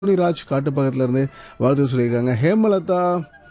ராஜ் காட்டு பக்கத்துல இருந்து வாழ்த்து சொல்லியிருக்காங்க ஹேமலதா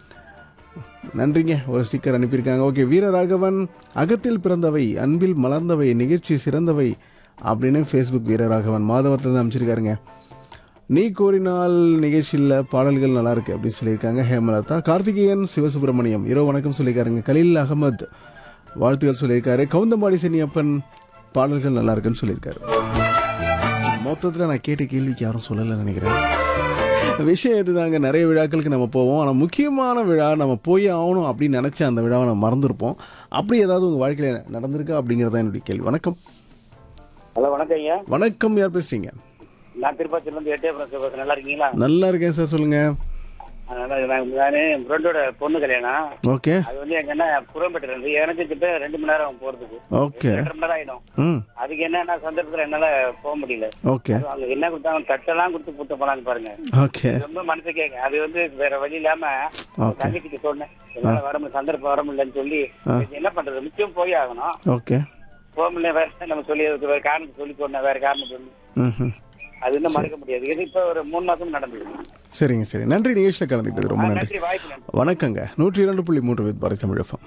நன்றிங்க ஒரு ஸ்டிக்கர் அனுப்பியிருக்காங்க ஓகே வீரராகவன் அகத்தில் பிறந்தவை அன்பில் மலர்ந்தவை நிகழ்ச்சி சிறந்தவை அப்படின்னு ஃபேஸ்புக் வீரராகவன் மாதவரத்தில் தான் அமைச்சிருக்காருங்க நீ கோரினால் நிகழ்ச்சியில் பாடல்கள் நல்லா இருக்கு அப்படின்னு சொல்லியிருக்காங்க ஹேமலதா கார்த்திகேயன் சிவசுப்பிரமணியம் இரவு வணக்கம் சொல்லியிருக்காருங்க கலீல் அகமது வாழ்த்துக்கள் சொல்லியிருக்காரு கவுந்தம்பாடி சென்னியப்பன் பாடல்கள் நல்லா இருக்குன்னு சொல்லியிருக்காரு மொத்தத்தில் நான் கேட்ட கேள்விக்கு யாரும் சொல்லலைன்னு நினைக்கிறேன் விஷயம் இதுதாங்க நிறைய விழாக்களுக்கு நம்ம போவோம் ஆனால் முக்கியமான விழா நம்ம போய் ஆகணும் அப்படின்னு நினச்ச அந்த விழாவை நம்ம மறந்துருப்போம் அப்படி ஏதாவது உங்கள் வாழ்க்கையில் நடந்திருக்கா அப்படிங்கிறத என்னுடைய கேள்வி வணக்கம் ஹலோ வணக்கம் ஐயா வணக்கம் யார் பேசுறீங்க நான் திருப்பதில இருந்து எட்டயபுரம் பேசுறேன் நல்லா இருக்கீங்களா நல்லா இருக்கேன் சார் சொல்லுங்க அதனால நான் நான் என் ஃப்ரெண்டோட பொண்ணு கல்யாணம் ஓகே அது வந்து எங்கன்னா புறம்பேட்டில் இருந்து எனக்கு கிட்ட ரெண்டு மணி நேரம் போறதுக்கு ஓகே ரெண்டரை மணி நேரம் ஆயிடும் ம் அதுக்கு என்னன்னா சந்தர்ப்பத்தில் என்னால போக முடியல ஓகே அது அவங்க என்ன கொடுத்தாங்க தட்டெல்லாம் கொடுத்து கூட்ட போனாங்க பாருங்க ஓகே ரொம்ப மனசு கேட்க அது வந்து வேற வழி இல்லாம ஓகே தங்கச்சிக்கு சொன்னேன் என்னால வர முடியல சந்தர்ப்பம் வர முடியலன்னு சொல்லி என்ன பண்றது நிச்சயம் போய் ஆகணும் ஓகே போக முடியல வேற நம்ம சொல்லி அதுக்கு வேற காரணம் சொல்லி சொன்னேன் வேற காரணம் சொல்லி ம் அது இன்னும் மறக்க முடியாது இது இப்ப ஒரு மூணு மாசம் நடந்தது சரிங்க சரி நன்றி நிகழ்ச்சியில் கலந்துக்கிட்டது ரொம்ப நன்றி நன்றி வாய்ப்பு நன்றி வணக்கங்க நூற்றி இரண்டு புள்ளி மூன்று with Bharathi Tamil FM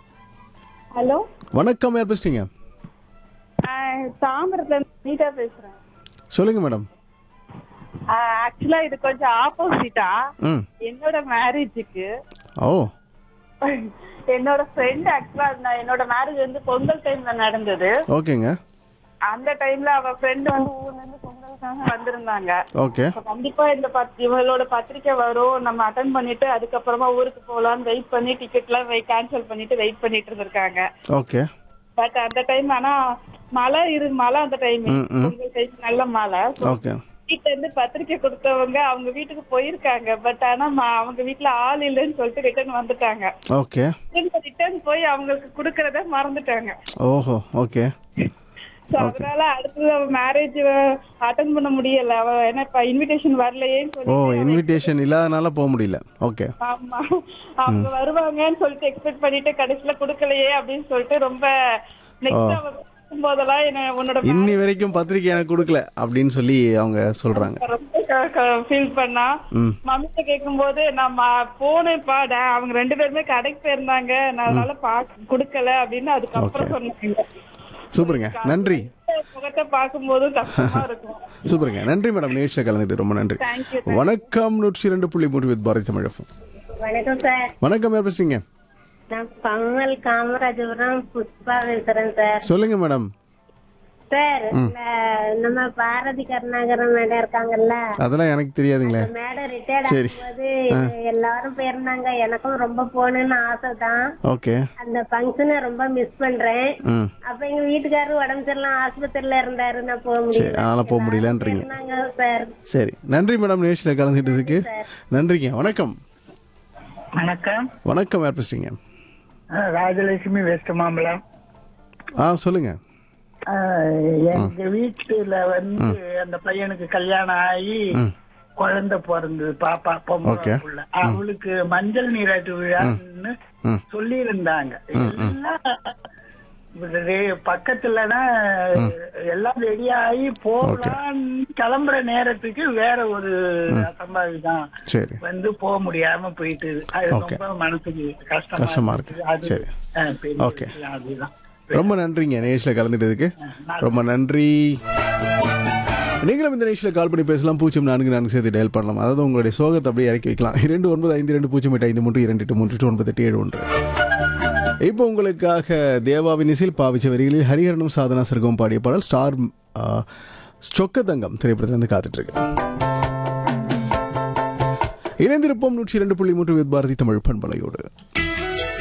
hello வணக்கம் யார் பேசுறீங்க தாம்பரத்துல இருந்து நீட்டா பேசுறேன் சொல்லுங்க மேடம் ஆக்சுவலா இது கொஞ்சம் ஆப்போசிட்டா ம் என்னோட மேரேஜுக்கு ஓ என்னோட ஃப்ரெண்ட் ஆக்சுவலா நான் என்னோட மேரேஜ் வந்து பொங்கல் டைம்ல நடந்தது ஓகேங்க அந்த டைம்ல அவ ஃப்ரெண்ட் வந்து ஊர்ல இருந்து பொங்கலுக்காக வந்திருந்தாங்க ஓகே அப்ப கண்டிப்பா இந்த பத் இவளோட பத்திரிக்கை வரும் நம்ம அட்டன் பண்ணிட்டு அதுக்கப்புறமா ஊருக்கு போலாம்னு வெயிட் பண்ணி டிக்கெட் எல்லாம் கேன்சல் பண்ணிட்டு வெயிட் பண்ணிட்டு இருந்திருக்காங்க ஓகே பட் அந்த டைம் ஆனா மழை இரு மழை அந்த டைம் ம், ம். பொங்கல் டைம் நல்ல மழை So, ஓகே வீட்ல இருந்து பத்திரிக்கை கொடுத்தவங்க அவங்க வீட்டுக்கு போயிருக்காங்க பட் ஆனா ம- அவங்க வீட்ல ஆள் இல்லைன்னு சொல்லிட்டு ரிட்டர்ன் வந்துட்டாங்க ஓகே ரிட்டர்ன் போய் அவங்களுக்கு குடுக்கறத மறந்துட்டாங்க ஓஹோ ஓகே So, அதனால அடுத்தது அவ மேரேஜ் அட்டன் பண்ண முடியல அவ என்ன இப்ப இன்விடேஷன் வரலையேன்னு ஓ சொல்லி இன்விடேஷன் இல்லாதனால போக முடியல ஓகே ஆமா அவங்க வருவாங்கன்னு சொல்லிட்டு எக்ஸ்பெக்ட் பண்ணிட்டு கடைசியில குடுக்கலையே அப்படின்னு சொல்லிட்டு ரொம்ப நெக்ஸ்ட் அவ போதெல்லாம் என்ன உன்னோட இன்னி வரைக்கும் பத்திரிக்கை எனக்கு கொடுக்கல அப்படின்னு சொல்லி அவங்க சொல்றாங்க ரொம்ப ஃபீல் பண்ணா ம் மம்மிட்ட கேட்கும்போது நம்ம போனேன்ப்பா டா- அவங்க ரெண்டு பேருமே கடைக்கு போயிருந்தாங்க நான் அதனால பாக்க கொடுக்கல அப்படின்னு அதுக்கப்புறம் சொன்னாங்க சூப்பருங்க நன்றி முகத்தை பார்க்கும்போதும் கஷ்டமா இருக்கும் சூப்பருங்க நன்றி மேடம் நிகழ்ச்சியில் கலந்துட்டு ரொம்ப நன்றி தேங்க்யூ வணக்கம் நூற்றி ரெண்டு புள்ளி மூன்று வித் பாரதி தமிழ் FM. வணக்கம் சார் வணக்கம் யார் பேசுறீங்க நான் பம்மல் காமராஜபுரம் புஷ்பா பேசுறேன் சார் சொல்லுங்க மேடம் சார் இந்த நம்ம பாரதி கருணாகரன் மேடம் இருக்காங்கல்ல அதெல்லாம் எனக்கு தெரியாதுங்களே மேடம் ரிட்டையர்ட் சரி. ஆகும்போது எல்லாரும் போயிருந்தாங்க எனக்கும் ரொம்ப போகணும்னு ஆசை தான் ஓகே அந்த ஃபங்க்ஷனை ரொம்ப மிஸ் பண்றேன் ம் அப்ப எங்க வீட்டுக்காரரு உடம்பு சரியில்லாம் ஆஸ்பத்திரியில இருந்தாரு நான் போக சரி முடியல அதனால் போக முடியலன்றீங்க இருந்தாங்க சார் சரி நன்றி மேடம் நிகழ்ச்சியில் கலந்துக்கிட்டதுக்கு நன்றிங்க வணக்கம் வணக்கம் வணக்கம் யார் பேசுறீங்க அஹ் ராஜலட்சுமி வெஸ்ட் மாம்பலம் ஆ சொல்லுங்க அஹ் எங்க வீட்டுல வந்து அந்த பையனுக்கு கல்யாணம் ஆகி குழந்தை பிறந்தது பாப்பா பொம்பளை Okay. புள்ள அவளுக்கு மஞ்சள் நீராட்டு விழான்னு ம். சொல்லி இருந்தாங்க எல்லாம் ரெ- பக்கத்துலதான் எல்லாம் ரெடி ஆகி போகலான்னு கிளம்புற நேரத்துக்கு வேற ஒரு அசம்பாவிதான் சரி வந்து போக முடியாம போயிட்டு அது Okay. ரொம்ப மனசுக்கு கஷ்டமா கஷ்டமா இருக்கு. இருந்துச்சு. அது சரி. அஹ், பெரிய Okay. விஷயம் அதுதான் ரொம்ப நன்றிங்க நிகழ்ச்சியில் கலந்துட்டதுக்கு ரொம்ப நன்றி நீங்களும் இந்த நிகழ்ச்சியில் கால் பண்ணி பேசலாம் பூஜ்ஜியம் நான்கு நான்கு சேர்த்து டயல் பண்ணலாம் அதாவது உங்களுடைய சோகத்தை அப்படியே இறக்கி வைக்கலாம் இரண்டு ஒன்பது ஐந்து ரெண்டு பூஜ்ஜியம் எட்டு ஐந்து மூன்று இரண்டு எட்டு மூன்று எட்டு ஒன்பது எட்டு ஏழு ஒன்று இப்போ உங்களுக்காக தேவாவின் இசையில் பாவிச்ச வரிகளில் ஹரிஹரனும் சாதனா சர்க்கம் பாடிய பாடல் ஸ்டார் ஆ, சொக்கதங்கம் திரைப்படத்திலிருந்து காத்துட்டு இருக்கு இணைந்திருப்போம் நூற்றி இரண்டு புள்ளி மூன்று வித் பாரதி தமிழ் பண்பலையோடு